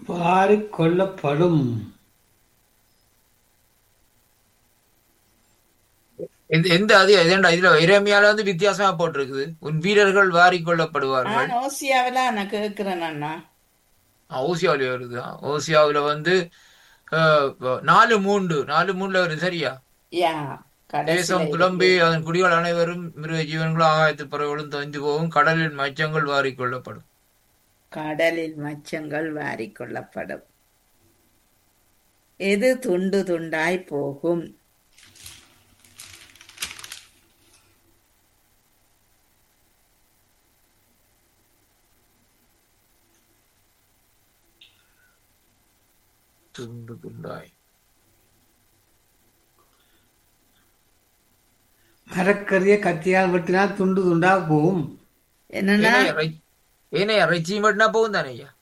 வாரிக் கொள்ளப்படும் எந்த எந்த அது எதேண்டா இதுல இறைமையால வந்து வித்தியாசமா போட்டிருக்குது உன் வீரர்கள் வாரிக் கொள்ளப்படுவார்கள் நான் ஓசியாவில நான் கேட்கிறேன் அண்ணா ஓசியாவில வருது ஓசியாவில வந்து அஹ், நாலு மூன்று நாலு மூணுல வருது சரியா யா கடைசியில தேசம் புலம்பி அதன் குடிகள் அனைவரும் மிருக ஜீவன்களும் ஆகாயத்து பறவைகளும் தொய்ந்து போகும் கடலில் மச்சங்கள் வாரிக் கொள்ளப்படும் கடலில் மச்சங்கள் வாரிக் கொள்ளப்படும் எது துண்டு துண்டாய் போகும் துண்டு துண்டாய் மரக்கறியை கத்தியால் வெட்டினால் துண்டு துண்டா போகும் என்னன்னா ஏனையா ரை- ஏனையா ரைச்சி மட்டும்னா போகும் தானே ஐயா